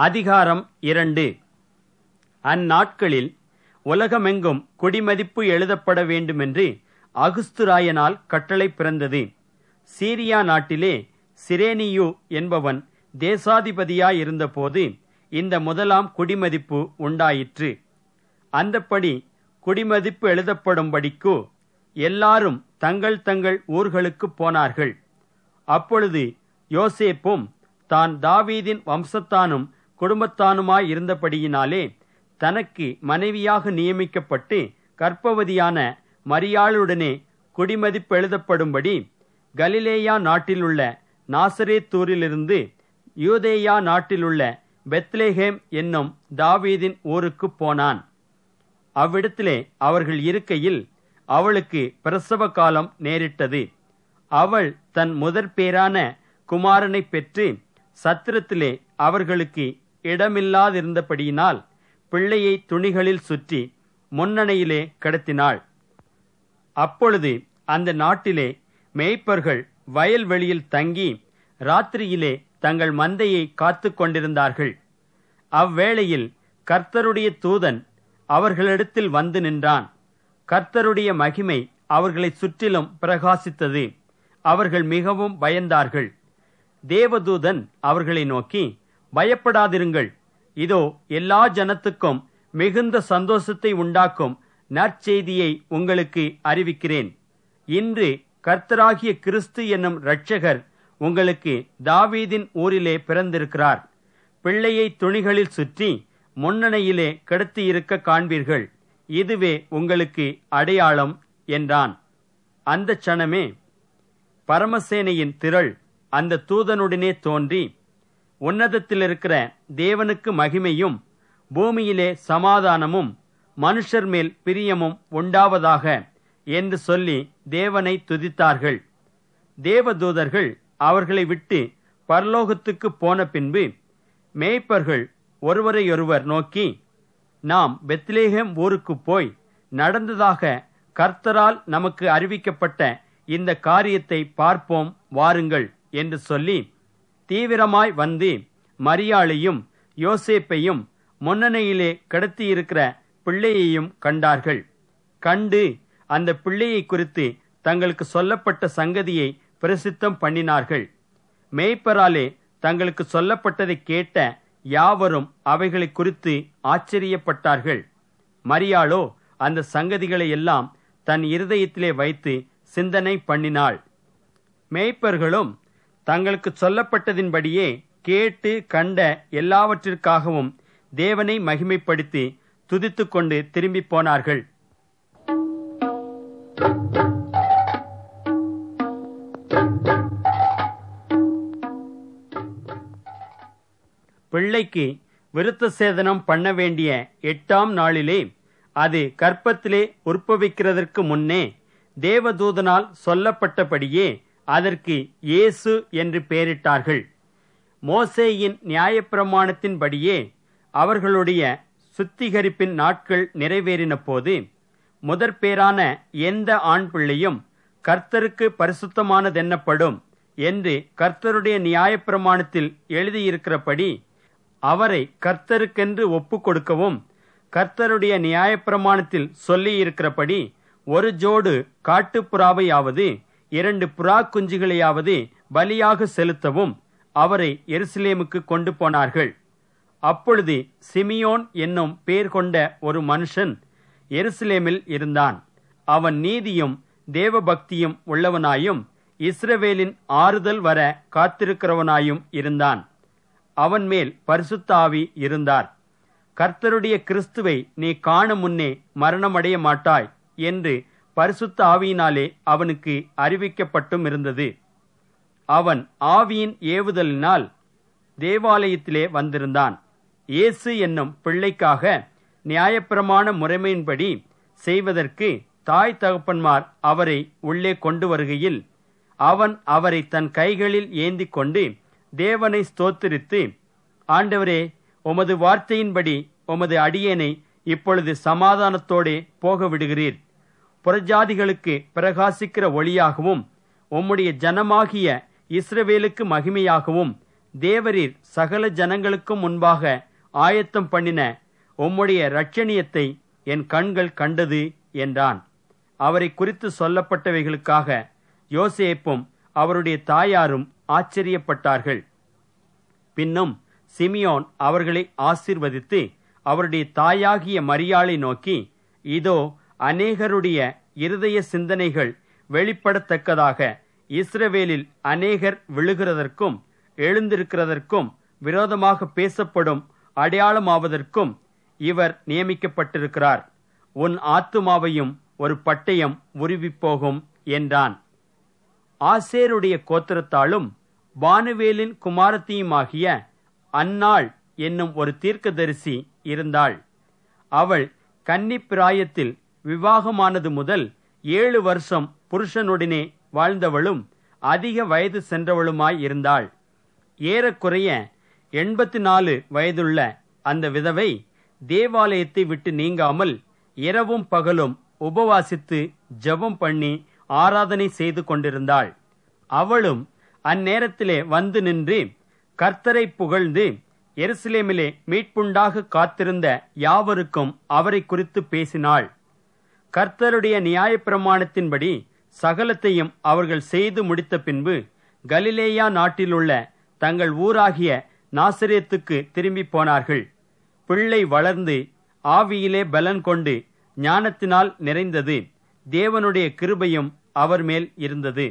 அதிகாரம் இரண்டு அந்நாட்களில் உலகமெங்கும் குடிமதிப்பு எழுதப்பட வேண்டுமென்று அகுஸ்துராயனால் கட்டளை பிறந்தது சீரியா நாட்டிலே சிரேனியு என்பவன் தேசாதிபதியாயிருந்தபோது இந்த முதலாம் குடிமதிப்பு உண்டாயிற்று அந்தப்படி குடிமதிப்பு எழுதப்படும்படிக்கு எல்லாரும் தங்கள் தங்கள் ஊர்களுக்கு போனார்கள் அப்பொழுது யோசேப்பும் தான் தாவீதின் வம்சத்தானும் குடும்பத்தானுமாயிருந்தபடியினாலே தனக்கு மனைவியாக நியமிக்கப்பட்டு கர்ப்பவதியான மரியாளுடனே குடிமதிப்பு எழுதப்படும்படி கலிலேயா நாட்டிலுள்ள நாசரேத்தூரிலிருந்து யூதேயா நாட்டிலுள்ள பெத்லேஹேம் என்னும் தாவீதின் ஊருக்கு போனான் அவ்விடத்திலே அவர்கள் இருக்கையில் அவளுக்கு பிரசவ காலம் நேரிட்டது அவள் தன் முதற் பேரான குமாரனை பெற்று சத்திரத்திலே அவர்களுக்கு இடமில்லாதிருந்தபடியினால் பிள்ளையை துணிகளில் சுற்றி முன்னணையிலே கிடத்தினாள் அப்பொழுது அந்த நாட்டிலே மேய்ப்பர்கள் வயல்வெளியில் தங்கி ராத்திரியிலே தங்கள் மந்தையை காத்து கொண்டிருந்தார்கள் அவ்வேளையில் கர்த்தருடைய தூதன் அவர்களிடத்தில் வந்து நின்றான் கர்த்தருடைய மகிமை அவர்களை சுற்றிலும் பிரகாசித்தது அவர்கள் மிகவும் பயந்தார்கள் தேவதூதன் அவர்களை நோக்கி பயப்படாதிருங்கள் இதோ எல்லா ஜனத்துக்கும் மிகுந்த சந்தோஷத்தை உண்டாக்கும் நற்செய்தியை உங்களுக்கு அறிவிக்கிறேன் இன்று கர்த்தராகிய கிறிஸ்து என்னும் இரட்சகர் உங்களுக்கு தாவீதின் ஊரிலே பிறந்திருக்கிறார் பிள்ளையை துணிகளில் சுற்றி முன்னணையிலே கிடத்தியிருக்க காண்பீர்கள் இதுவே உங்களுக்கு அடையாளம் என்றான் அந்த சணமே பரமசேனையின் திரள் அந்த தூதனுடனே தோன்றி உன்னதத்தில் இருக்கிற தேவனுக்கு மகிமையும் பூமியிலே சமாதானமும் மனுஷர் மேல் பிரியமும் உண்டாவதாக என்று சொல்லி தேவனை துதித்தார்கள் தேவதூதர்கள் அவர்களை விட்டு பரலோகத்துக்கு போன பின்பு மேய்ப்பர்கள் ஒருவரையொருவர் நோக்கி நாம் பெத்லேஹேம் ஊருக்கு போய் நடந்ததாக கர்த்தரால் நமக்கு அறிவிக்கப்பட்ட இந்த காரியத்தை பார்ப்போம் வாருங்கள் என்று சொல்லி தீவிரமாய் வந்து மரியாளையும் யோசேப்பையும் முன்னணையிலே கிடத்தியிருக்கிற பிள்ளையையும் கண்டார்கள் கண்டு அந்த பிள்ளையை குறித்து தங்களுக்கு சொல்லப்பட்ட சங்கதியை பிரசித்தம் பண்ணினார்கள் மேய்ப்பராலே தங்களுக்கு சொல்லப்பட்டதை கேட்ட யாவரும் அவைகளை குறித்து ஆச்சரியப்பட்டார்கள் மரியாளோ அந்த சங்கதிகளை எல்லாம் தன் இருதயத்திலே வைத்து சிந்தனை பண்ணினாள் மேய்ப்பர்களும் தங்களுக்கு சொல்லப்பட்டதின்படியே கேட்டு கண்ட எல்லாவற்றிற்காகவும் தேவனை மகிமைப்படுத்தி துதித்துக் கொண்டு திரும்பி போனார்கள் பிள்ளைக்கு விருத்த சேதனம் பண்ண வேண்டிய எட்டாம் நாளிலே அது கற்பத்திலே உற்பவிக்கிறதற்கு முன்னே தேவதூதனால் சொல்லப்பட்டபடியே அதற்கு இயேசு என்று பெயரிட்டார்கள் மோசேயின் நியாயப்பிரமாணத்தின்படியே அவர்களுடைய சுத்திகரிப்பின் நாட்கள் நிறைவேறின போது முதற் பேரான எந்த ஆண் பிள்ளையும் கர்த்தருக்கு பரிசுத்தமானதென்னப்படும் என்று கர்த்தருடைய நியாயப்பிரமாணத்தில் எழுதியிருக்கிறபடி அவரை கர்த்தருக்கென்று ஒப்பு கொடுக்கவும் கர்த்தருடைய நியாயப்பிரமாணத்தில் சொல்லியிருக்கிறபடி ஒரு ஜோடு காட்டுப்புறாவையாவது இரண்டு புறா குஞ்சுகளையாவது பலியாக செலுத்தவும் அவரை எருசலேமுக்கு கொண்டு போனார்கள் அப்பொழுது சிமியோன் என்னும் பேர் கொண்ட ஒரு மனுஷன் எருசலேமில் இருந்தான் அவன் நீதியும் தேவபக்தியும் உள்ளவனாயும் இஸ்ரவேலின் ஆறுதல் வர காத்திருக்கிறவனாயும் இருந்தான் அவன் மேல் பரிசுத்தாவி இருந்தார் கர்த்தருடைய கிறிஸ்துவை நீ காண முன்னே மரணமடைய மாட்டாய் என்று பரிசுத்த ஆவியினாலே அவனுக்கு அறிவிக்கப்பட்டும் இருந்தது அவன் ஆவியின் ஏவுதலினால் தேவாலயத்திலே வந்திருந்தான் இயேசு என்னும் பிள்ளைக்காக நியாயப்பிரமாண முறைமையின்படி செய்வதற்கு தாய் தகப்பன்மார் அவரை உள்ளே கொண்டு வருகையில் அவன் அவரை தன் கைகளில் ஏந்தி கொண்டு தேவனை ஸ்தோத்திரித்து ஆண்டவரே உமது வார்த்தையின்படி உமது அடியேனை இப்பொழுது சமாதானத்தோடே போக விடுகிறீர் புறஜாதிகளுக்கு பிரகாசிக்கிற ஒளியாகவும் உம்முடைய ஜனமாகிய இஸ்ரவேலுக்கு மகிமையாகவும் தேவரீர் சகல ஜனங்களுக்கும் முன்பாக ஆயத்தம் பண்ணின உம்முடைய இரட்சணியத்தை என் கண்கள் கண்டது என்றான் அவரை குறித்து சொல்லப்பட்டவைகளுக்காக யோசேப்பும் அவருடைய தாயாரும் ஆச்சரியப்பட்டார்கள் பின்னும் சிமியோன் அவர்களை ஆசிர்வதித்து அவருடைய தாயாகிய மரியாளை நோக்கி இதோ அநேகருடைய இருதய சிந்தனைகள் வெளிப்படத்தக்கதாக இஸ்ரவேலில் அநேகர் விழுகிறதற்கும் எழுந்திருக்கிறதற்கும் விரோதமாக பேசப்படும் அடையாளமாவதற்கும் இவர் நியமிக்கப்பட்டிருக்கிறார் உன் ஆத்துமாவையும் ஒரு பட்டயம் உருவிப் போகும் என்றான் ஆசேருடைய கோத்திரத்தாலும் பானுவேலின் குமாரத்தியுமாகிய அன்னாள் என்னும் ஒரு தீர்க்கதரிசி இருந்தாள் அவள் கன்னி பிராயத்தில் விவாகமானது முதல் ஏழு வருஷம் புருஷனுடனே வாழ்ந்தவளும் அதிக வயது சென்றவளுமாய் இருந்தாள் ஏறக்குறைய எண்பத்தி நாலு வயதுள்ள அந்த விதவை தேவாலயத்தை விட்டு நீங்காமல் இரவும் பகலும் உபவாசித்து ஜெபம் பண்ணி ஆராதனை செய்து கொண்டிருந்தாள் அவளும் அந்நேரத்திலே வந்து நின்று கர்த்தரை புகழ்ந்து எருசலேமிலே மீட்புண்டாக காத்திருந்த யாவருக்கும் அவரை குறித்து பேசினாள் கர்த்தருடைய நியாயப்பிரமாணத்தின்படி சகலத்தையும் அவர்கள் செய்து முடித்த பின்பு கலிலேயா நாட்டிலுள்ள தங்கள் ஊராகிய நாசரேத்துக்கு திரும்பி போனார்கள் பிள்ளை வளர்ந்து ஆவியிலே பலன் கொண்டு ஞானத்தினால் நிறைந்தது தேவனுடைய கிருபையும் அவர் மேல் இருந்தது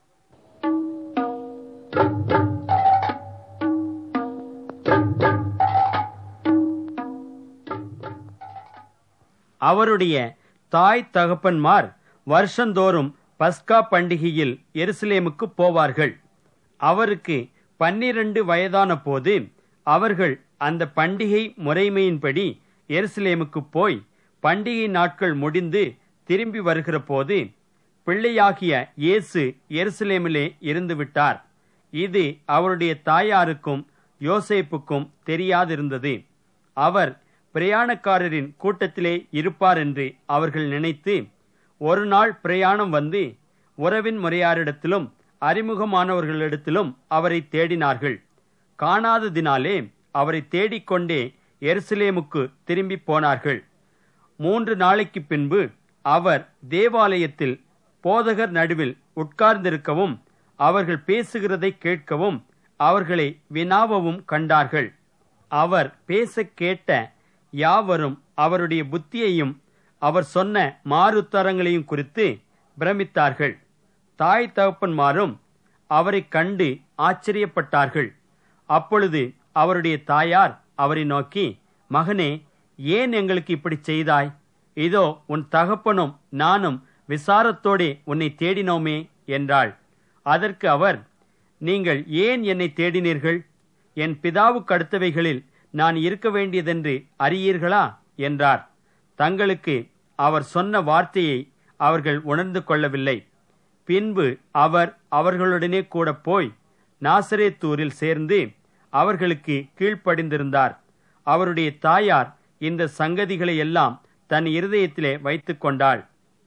அவருடைய தாய் தகப்பன்மார் வருஷந்தோறும் பஸ்கா பண்டிகையில் எருசலேமுக்கு போவார்கள் அவருக்கு பன்னிரண்டு வயதான போது அவர்கள் அந்த பண்டிகை முறைமையின்படி எருசலேமுக்கு போய் பண்டிகை நாட்கள் முடிந்து திரும்பி வருகிற போது பிள்ளையாகிய இயேசு எருசலேமிலே இருந்து விட்டார் இது அவருடைய தாயாருக்கும் யோசேப்புக்கும் தெரியாதிருந்தது அவர் பிரயாணக்காரரின் கூட்டத்திலே இருப்பார் என்று அவர்கள் நினைத்து ஒரு நாள் பிரயாணம் வந்து உறவின் முறையாரிடத்திலும் அறிமுகமானவர்களிடத்திலும் அவரை தேடினார்கள் காணாததினாலே அவரை தேடிக்கொண்டே எருசலேமுக்கு திரும்பி போனார்கள் மூன்று நாளைக்கு பின்பு அவர் தேவாலயத்தில் போதகர் நடுவில் உட்கார்ந்திருக்கவும் அவர்கள் பேசுகிறதை கேட்கவும் அவர்களை வினாவவும் கண்டார்கள் அவர் பேச கேட்ட யாவரும் அவருடைய புத்தியையும் அவர் சொன்ன மாறுத்தரங்களையும் குறித்து பிரமித்தார்கள் தாய் தகப்பன்மாரும் அவரை கண்டு ஆச்சரியப்பட்டார்கள் அப்பொழுது அவருடைய தாயார் அவரை நோக்கி மகனே ஏன் எங்களுக்கு இப்படி செய்தாய் இதோ உன் தகப்பனும் நானும் விசாரத்தோடே உன்னை தேடினோமே என்றாள் அதற்கு அவர் நீங்கள் ஏன் என்னை தேடினீர்கள் என் பிதாவுக்கு அடுத்தவைகளில் நான் இருக்க வேண்டியதென்று அறியீர்களா என்றார் தங்களுக்கு அவர் சொன்ன வார்த்தையை அவர்கள் உணர்ந்து கொள்ளவில்லை பின்பு அவர் அவர்களுடனே கூட போய் நாசரேத்தூரில் சேர்ந்து அவர்களுக்கு கீழ்ப்படிந்திருந்தார் அவருடைய தாயார் இந்த சங்கதிகளை எல்லாம் தன் இருதயத்திலே வைத்துக் கொண்டாள்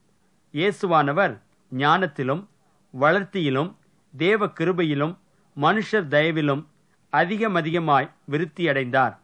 இயேசுவானவர் ஞானத்திலும் வளர்த்தியிலும் தேவ கிருபையிலும் மனுஷர் தயவிலும் அதிகமதிகமாய் விருத்தியடைந்தார்